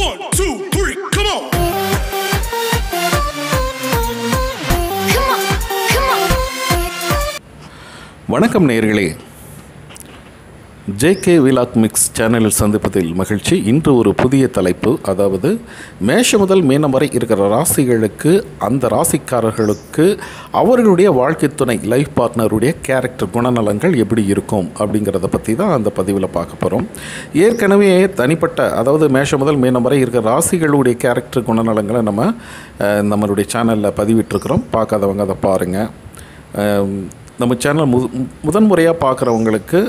One, two, three, come on. Come on, come on. வணக்கம் நேயர்களே JK vlog mix சேனலில் சந்திப்பதில் மகிழ்ச்சி இன்று ஒரு புதிய தலைப்பு அதாவது மேஷ முதல் மீனம் வரை இருக்கிற ராசிகளுக்கு அந்த ராசிக்காரர்களுக்கு அவர்களுடைய வாழ்க்கை துணை லைஃப் பார்ட்னருடைய கேரக்டர் குணநலங்கள் எப்படி இருக்கும் அப்படிங்கிறத பற்றி தான் அந்த பதிவில் பார்க்க போகிறோம் ஏற்கனவே தனிப்பட்ட அதாவது மேஷ முதல் மீனம் வரை இருக்கிற ராசிகளுடைய கேரக்டர் குணநலங்களை நம்ம அஹ், நம்மளுடைய சேனலில் பதிவிட்டிருக்கிறோம் பார்க்காதவங்க அதை பாருங்கள் அஹ், நம்ம சேனல் மு முதன்முறையாக பார்க்குறவங்களுக்கு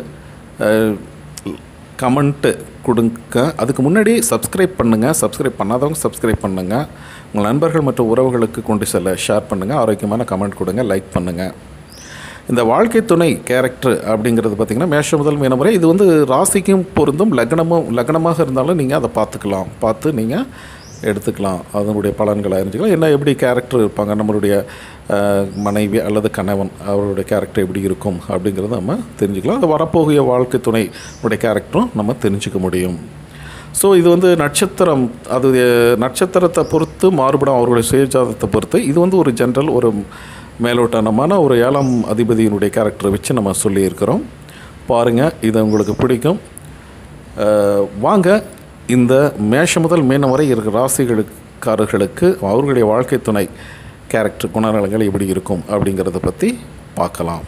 கமெண்ட்டு கொடுங்க அதுக்கு முன்னாடி சப்ஸ்கிரைப் பண்ணுங்கள் சப்ஸ்கிரைப் பண்ணாதவங்க சப்ஸ்கிரைப் பண்ணுங்கள் உங்கள் நண்பர்கள் மற்றும் உறவுகளுக்கு கொண்டு செல்ல ஷேர் பண்ணுங்கள் ஆரோக்கியமான கமெண்ட் கொடுங்க லைக் பண்ணுங்கள் இந்த வாழ்க்கை துணை கேரக்டர் அப்படிங்கிறது பார்த்திங்கன்னா மேஷ முதல் மீனம் வரை இது வந்து ராசிக்கும் பொருந்தும் லக்னமும் லக்னமாக இருந்தாலும் நீங்கள் அதை பார்த்துக்கலாம் பார்த்து நீங்கள் எடுத்துக்கலாம் அதனுடைய பலன்களை அறிஞ்சிக்கலாம் என்ன எப்படி கேரக்டர் இருப்பாங்க நம்மளுடைய அஹ், மனைவி அல்லது கணவன் அவருடைய கேரக்டர் எப்படி இருக்கும் அப்படிங்கிறத நம்ம தெரிஞ்சுக்கலாம் அது வரப்போகிய வாழ்க்கை துணை உடைய கேரக்டரும் நம்ம தெரிஞ்சுக்க முடியும் ஸோ இது வந்து நட்சத்திரம் அது அஹ், நட்சத்திரத்தை பொறுத்து மாறுபடும் அவர்களுடைய சுயஜாதத்தை பொறுத்து இது வந்து ஒரு ஜென்ரல் ஒரு மேலோட்டமான ஒரு ஏழாம் அதிபதியினுடைய கேரக்டரை வச்சு நம்ம சொல்லியிருக்கிறோம் பாருங்கள் இது உங்களுக்கு பிடிக்கும் அஹ், வாங்க இந்த மேஷம் முதல் மீனம் வரை இருக்கிற ராசிகளுக்காரர்களுக்கு அவர்களுடைய வாழ்க்கை துணை கேரக்டர் குணநலங்கள் எப்படி இருக்கும் அப்படிங்கிறத பற்றி பார்க்கலாம்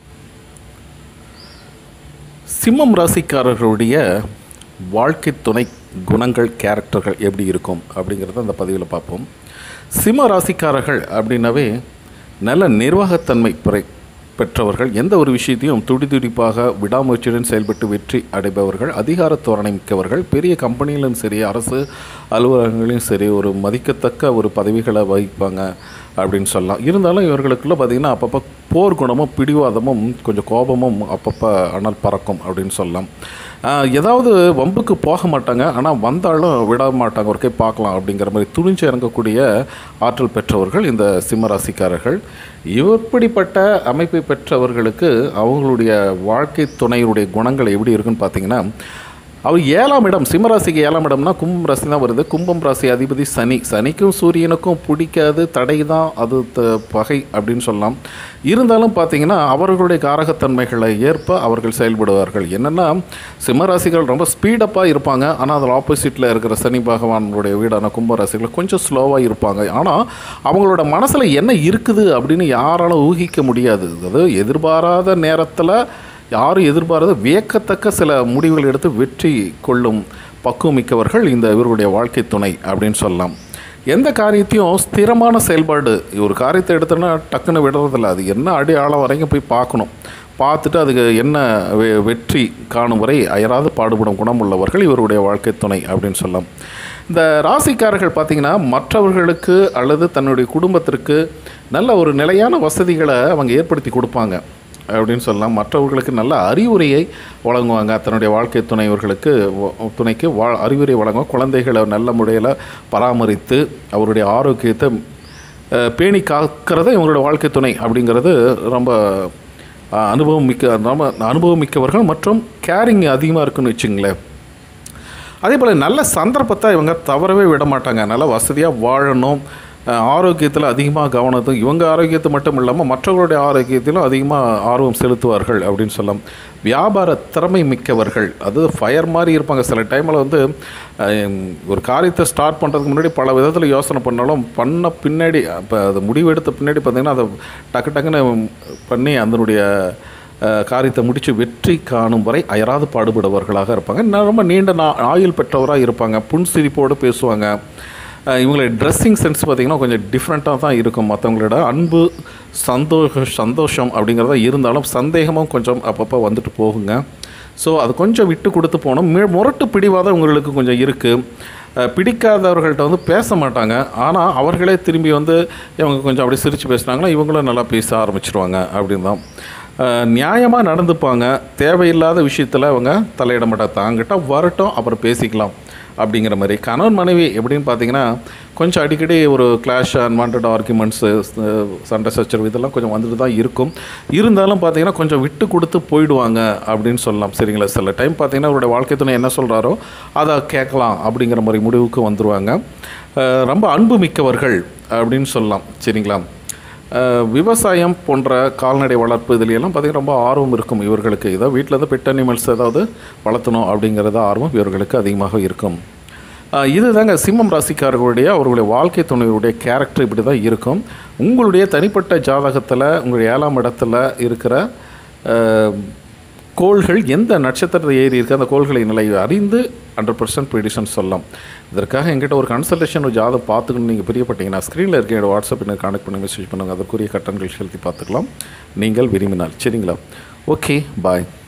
சிம்மம் ராசிக்காரர்களுடைய வாழ்க்கை துணை குணங்கள் கேரக்டர்கள் எப்படி இருக்கும் அப்படிங்கிறத அந்த பதிவில் பார்ப்போம் சிம்ம ராசிக்காரர்கள் அப்படின்னாவே நல்ல நிர்வாகத்தன்மை பெற பெற்றவர்கள் எந்த ஒரு விஷயத்தையும் துடிதுடிப்பாக விடாமுயற்சியுடன் செயல்பட்டு வெற்றி அடைபவர்கள் அதிகார தோரணை மிக்கவர்கள் பெரிய கம்பெனியிலும் சரி அரசு அலுவலகங்களிலும் சரி ஒரு மதிக்கத்தக்க ஒரு பதவிகளை வகிப்பாங்க அப்படின்னு சொல்லலாம் இருந்தாலும் இவர்களுக்குள்ள பார்த்திங்கன்னா அப்பப்போ போர் குணமும் பிடிவாதமும் கொஞ்சம் கோபமும் அப்பப்போ அனல் பறக்கும் அப்படின்னு சொல்லலாம் ஆஹ், ஏதாவது வம்புக்கு போக மாட்டாங்க ஆனால் வந்தாலும் விட மாட்டாங்க ஒரு கை பார்க்கலாம் அப்படிங்கிற மாதிரி துணிஞ்சு இறங்கக்கூடிய ஆற்றல் பெற்றவர்கள் இந்த சிம்மராசிக்காரர்கள் இப்படிப்பட்ட அமைப்பை பெற்றவர்களுக்கு அவங்களுடைய வாழ்க்கை துணையினுடைய குணங்கள் எப்படி இருக்குன்னு பார்த்தீங்கன்னா அவர் ஏழாம் இடம் சிம்மராசிக்கு ஏழாம் இடம்னா கும்பம் ராசி தான் வருது கும்பம் ராசி அதிபதி சனி சனிக்கும் சூரியனுக்கும் பிடிக்காது தடை தான் அது த- பகை அப்படின்னு சொல்லலாம் இருந்தாலும் பார்த்தீங்கன்னா அவர்களுடைய காரகத்தன்மைகளை ஏற்ப அவர்கள் செயல்படுவார்கள் என்னென்னா சிம்மராசிகள் ரொம்ப ஸ்பீடப்பாக இருப்பாங்க ஆனால் அதில் ஆப்போசிட்டில் இருக்கிற சனி பகவானுடைய வீடான கும்ப ராசிகள் கொஞ்சம் ஸ்லோவாக இருப்பாங்க ஆனால் அவங்களோட மனசில் என்ன இருக்குது அப்படின்னு யாராலும் ஊகிக்க முடியாது அதாவது எதிர்பாராத நேரத்தில் யாரும் எதிர்பாராத வியக்கத்தக்க சில முடிவுகள் எடுத்து வெற்றி கொள்ளும் பக்குவமிக்கவர்கள் இந்த இவருடைய வாழ்க்கை துணை அப்படின்னு சொல்லலாம் எந்த காரியத்தையும் ஸ்திரமான செயல்பாடு ஒரு காரியத்தை எடுத்தோன்னா டக்குன்னு விடுறதில்ல அது என்ன அடி ஆழம் வரைக்கும் போய் பார்க்கணும் பார்த்துட்டு அதுக்கு என்ன வெ- வெற்றி காணும் வரை அயராது பாடுபடும் குணம் உள்ளவர்கள் இவருடைய வாழ்க்கை துணை அப்படின்னு சொல்லலாம் இந்த ராசிக்காரர்கள் பார்த்திங்கன்னா மற்றவர்களுக்கு அல்லது தன்னுடைய குடும்பத்திற்கு நல்ல ஒரு நிலையான வசதிகளை அவங்க ஏற்படுத்தி கொடுப்பாங்க அப்படின்னு சொல்லலாம் மற்றவர்களுக்கு நல்ல அறிவுரையை வழங்குவாங்க தன்னுடைய வாழ்க்கை துணைவர்களுக்கு வ- துணைக்கு வா அறிவுரை வழங்குவாங்க குழந்தைகளை நல்ல முறையில் பராமரித்து அவருடைய ஆரோக்கியத்தை அஹ், பேணி காக்கிறத இவங்களுடைய வாழ்க்கை துணை அப்படிங்கிறது ரொம்ப அஹ், அனுபவம் மிக்க ரொம்ப அனுபவம் மிக்கவர்கள் மற்றும் கேரிங் அதிகமாக இருக்குன்னு வச்சுங்களேன் அதே போல் நல்ல சந்தர்ப்பத்தை இவங்க தவறவே விட மாட்டாங்க நல்லா வசதியாக வாழணும் அஹ், ஆரோக்கியத்தில் அதிகமாக கவனத்தும் இவங்க ஆரோக்கியத்தை மட்டும் இல்லாமல் மற்றவர்களுடைய ஆரோக்கியத்திலும் அதிகமாக ஆர்வம் செலுத்துவார்கள் அப்படின்னு சொல்லலாம் வியாபார திறமை மிக்கவர்கள் அது ஃபயர் மாதிரி இருப்பாங்க சில டைமில் வந்து அஹ், ஒரு காரியத்தை ஸ்டார்ட் பண்ணுறதுக்கு முன்னாடி பல விதத்தில் யோசனை பண்ணாலும் பண்ண பின்னாடி இப்போ அது முடிவெடுத்த பின்னாடி பார்த்திங்கன்னா அதை டக்கு டக்குன்னு பண்ணி அதனுடைய அஹ், காரியத்தை முடித்து வெற்றி காணும் வரை அயராது பாடுபடுபவர்களாக இருப்பாங்க இன்னும் ரொம்ப நீண்ட நா ஆயுள் பெற்றவராக இருப்பாங்க புன்சிரிப்போடு பேசுவாங்க அஹ், இவங்களுடைய ட்ரெஸ்ஸிங் சென்ஸ் பார்த்திங்கன்னா கொஞ்சம் டிஃப்ரெண்ட்டாக தான் இருக்கும் மற்றவங்களோட அன்பு சந்தோஷ சந்தோஷம் அப்படிங்கிறத இருந்தாலும் சந்தேகமும் கொஞ்சம் அப்பப்போ வந்துட்டு போகுங்க ஸோ அது கொஞ்சம் விட்டு கொடுத்து போகணும் மி முரட்டு பிடிவாதம் உங்களுக்கு கொஞ்சம் இருக்குது பிடிக்காதவர்கள்ட்ட வந்து பேச மாட்டாங்க ஆனால் அவர்களே திரும்பி வந்து இவங்க கொஞ்சம் அப்படி சிரித்து பேசுனாங்கன்னா இவங்களும் நல்லா பேச ஆரம்பிச்சிருவாங்க அப்படின்னு தான் நியாயமாக நடந்துப்பாங்க தேவையில்லாத விஷயத்தில் அவங்க தலையிட மாட்டாங்க தாங்கிட்ட வரட்டும் அப்புறம் பேசிக்கலாம் அப்படிங்கிற மாதிரி கணவன் மனைவி எப்படின்னு பார்த்தீங்கன்னா கொஞ்சம் அடிக்கடி ஒரு கிளாஷ் அன்வான்ட் ஆர்குமெண்ட்ஸு சண்டை சச்சரவு இதெல்லாம் கொஞ்சம் வந்துட்டு தான் இருக்கும் இருந்தாலும் பார்த்தீங்கன்னா கொஞ்சம் விட்டு கொடுத்து போயிடுவாங்க அப்படின்னு சொல்லலாம் சரிங்களா சில டைம் பார்த்தீங்கன்னா அவருடைய வாழ்க்கை துணை என்ன சொல்கிறாரோ அதை கேட்கலாம் அப்படிங்கிற மாதிரி முடிவுக்கு வந்துடுவாங்க அஹ் ரொம்ப அன்பு மிக்கவர்கள் அப்படின்னு சொல்லலாம் சரிங்களா அஹ் விவசாயம் போன்ற கால்நடை வளர்ப்பு இதுலையெல்லாம் பார்த்திங்கன்னா ரொம்ப ஆர்வம் இருக்கும் இவர்களுக்கு ஏதோ வீட்டில் இருந்து பெட் அனிமல்ஸ் ஏதாவது வளர்த்தணும் அப்படிங்கிறது ஆர்வம் இவர்களுக்கு அதிகமாக இருக்கும் அஹ் இதுதாங்க சிம்மம் ராசிக்காரர்களுடைய அவர்களுடைய வாழ்க்கை துணையுடைய கேரக்டர் இப்படி தான் இருக்கும் உங்களுடைய தனிப்பட்ட ஜாதகத்தில் உங்களுடைய ஏழாம் இடத்துல இருக்கிற அஹ், கோள்கள் எந்த நட்சத்திரத்தை ஏறி இருக்கு அந்த கோள்களை நிலை அறிந்து ஹண்ட்ரட் பர்சன்ட் ப்ரிடிஷன் சொல்லலாம் இதற்காக எங்கிட்ட ஒரு கன்சல்டேஷன் ஒரு ஜாதகம் பார்த்துக்கணும் நீங்கள் பிரியப்பட்டீங்கன்னா ஸ்க்ரீனில் இருக்க என்னோட வாட்ஸ்அப் என்ன கான்டெக்ட் பண்ணி மெசேஜ் பண்ணுங்கள் அதற்குரிய கட்டணங்கள் செலுத்தி பார்த்துக்கலாம் நீங்கள் விரும்பினால் சரிங்களா ஓகே பாய்